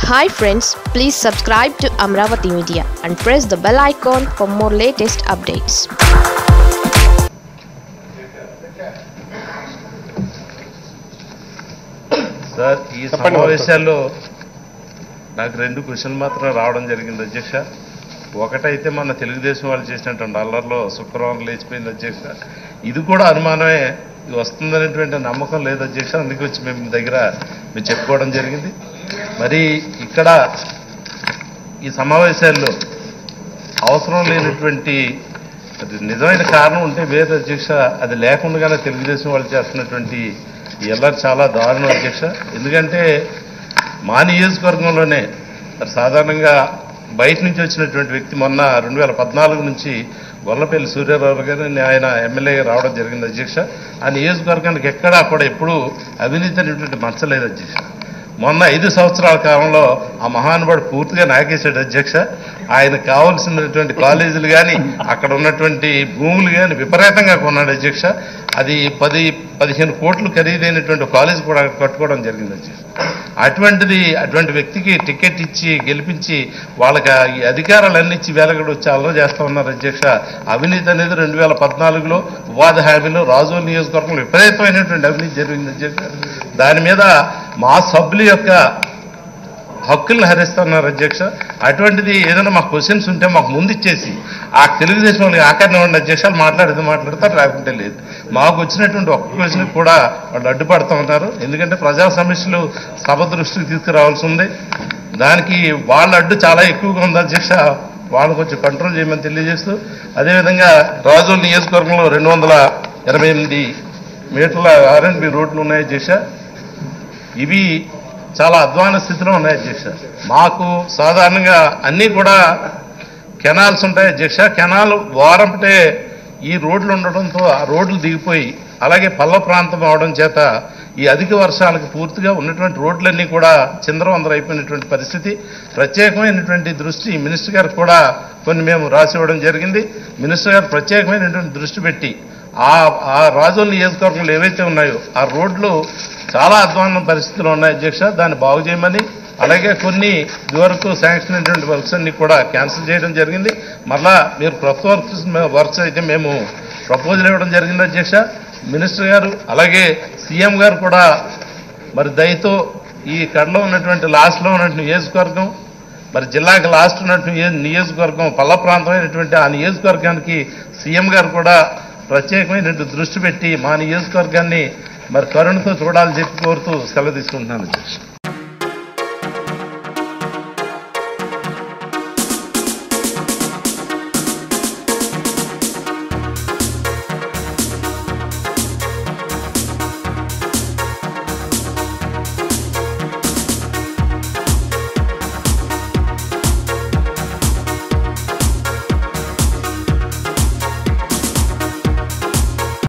hi friends please subscribe to Amaravati media and press the bell icon for more latest updates sir ఈ చెప్పండి, సమావేశాల్లో నాకు రెండు క్వశ్చన్లు మాత్రం రావడం జరిగింది అధ్యక్ష ఒకటైతే మన తెలుగుదేశం వాళ్ళు చేసినటువంటి అల్లర్లో శుక్రవారం లేచిపోయింది అధ్యక్ష ఇది కూడా అనుమానమే ఇది వస్తుందనేటువంటి నమ్మకం లేదు అధ్యక్ష అందుకే వచ్చి మేము మీ దగ్గర మేము చెప్పుకోవడం జరిగింది మరి ఇక్కడ ఈ సమావేశాల్లో అవసరం లేనటువంటి అది నిజమైన కారణం ఉంటే వేరే అధ్యక్ష అది లేకుండానే తెలుగుదేశం వాళ్ళు చేస్తున్నటువంటి ఈ ఎల్లరి చాలా దారుణం అధ్యక్ష ఎందుకంటే మా నియోజకవర్గంలోనే మరి సాధారణంగా బయట నుంచి వచ్చినటువంటి వ్యక్తి మొన్న రెండు వేల పద్నాలుగు నుంచి గొల్లపల్లి సూర్యారావు గారు ఆయన ఎమ్మెల్యేగా రావడం జరిగింది అధ్యక్ష ఆ నియోజకవర్గానికి ఎక్కడా కూడా ఎప్పుడూ అవినీతి అనేటువంటి మచ్చలేదు అధ్యక్ష మొన్న ఐదు సంవత్సరాల కాలంలో ఆ మహానుభావుడు పూర్తిగా నాకేశాడు అధ్యక్ష ఆయన కావలసినటువంటి కాలేజీలు కానీ అక్కడ ఉన్నటువంటి భూములు కానీ విపరీతంగా కొన్నాడు అధ్యక్ష అది పది పదిహేను కోట్లు ఖరీదైనటువంటి కాలేజ్ కూడా కట్టుకోవడం జరిగింది అధ్యక్ష అటువంటిది అటువంటి వ్యక్తికి టికెట్ ఇచ్చి గెలిపించి వాళ్ళకి ఆ ఈ అధికారాలన్నీ ఇచ్చి వేలగడ వచ్చి అల్లరి చేస్తా ఉన్నారు అధ్యక్ష అవినీతి అనేది రెండు వేల పద్నాలుగులో ఉపాధి హామీలో రాజోల్ నియోజకవర్గంలో విపరీతమైనటువంటి అవినీతి జరిగింది అధ్యక్ష దాని మీద మా సభ్యుల యొక్క హక్కులను హరిస్తున్నారు అధ్యక్ష అటువంటిది ఏదైనా మాకు క్వశ్చన్స్ ఉంటే మాకు ముందు ఇచ్చేసి ఆ తెలుగుదేశం వాళ్ళకి ఆకరణ ఉన్న అధ్యక్షాలు మాట్లాడితే మాట్లాడతారు లేకుంటే లేదు మాకు వచ్చినటువంటి ఒక్క క్వశ్చన్ కూడా వాళ్ళు అడ్డుపడుతూ ఉన్నారు ఎందుకంటే ప్రజా సమస్యలు సభ దృష్టికి తీసుకురావాల్సి ఉంది దానికి వాళ్ళ అడ్డు చాలా ఎక్కువగా ఉంది అధ్యక్ష వాళ్ళు కొంచెం కంట్రోల్ చేయమని తెలియజేస్తూ అదేవిధంగా రాజోల్ నియోజకవర్గంలో రెండు వందల ఎనభై ఎనిమిది మీటర్ల ఆర్ఎండ్బి రోడ్లు ఉన్నాయి అధ్యక్ష ఇవి చాలా అధ్వాన స్థితిలో ఉన్నాయి అధ్యక్ష మాకు సాధారణంగా అన్నీ కూడా కెనాల్స్ ఉంటాయి అధ్యక్ష కెనాల్ వారంపటే ఈ రోడ్లు ఉండడంతో ఆ రోడ్లు దిగిపోయి అలాగే పల్ల ప్రాంతం అవడం చేత ఈ అధిక వర్షాలకు పూర్తిగా ఉన్నటువంటి రోడ్లన్నీ కూడా చిందరవందర అయిపోయినటువంటి పరిస్థితి ప్రత్యేకమైనటువంటి దృష్టి మినిస్టర్ గారు కూడా కొన్ని మేము రాసి ఇవ్వడం జరిగింది మినిస్టర్ గారు ప్రత్యేకమైనటువంటి దృష్టి పెట్టి ఆ ఆ రాజోల్ నియోజకవర్గంలో ఏవైతే ఉన్నాయో ఆ రోడ్లు చాలా అధ్వాన పరిస్థితులు ఉన్నాయి అధ్యక్ష దాన్ని బాగు చేయమని అలాగే కొన్ని ఇదివరకు శాంక్షన్ అయినటువంటి వర్క్స్ అన్ని కూడా క్యాన్సిల్ చేయడం జరిగింది మళ్ళా మీరు కొత్త వర్క్స్ వర్క్స్ అయితే మేము ప్రపోజల్ ఇవ్వడం జరిగింది అధ్యక్ష మినిస్టర్ గారు అలాగే సీఎం గారు కూడా మరి దయతో ఈ కడలో ఉన్నటువంటి లాస్ట్లో ఉన్నటువంటి నియోజకవర్గం మరి జిల్లాకి లాస్ట్ ఉన్నటువంటి నియో- నియోజకవర్గం పల్ల ప్రాంతమైనటువంటి ఆ నియోజకవర్గానికి సీఎం గారు కూడా ప్రత్యేకమైనటువంటి దృష్టి పెట్టి మా నియోజకవర్గాన్ని మరి కరుణతో చూడాలని చెప్పి కోరుతూ సెలవు తీసుకుంటున్నాను అధ్యక్ష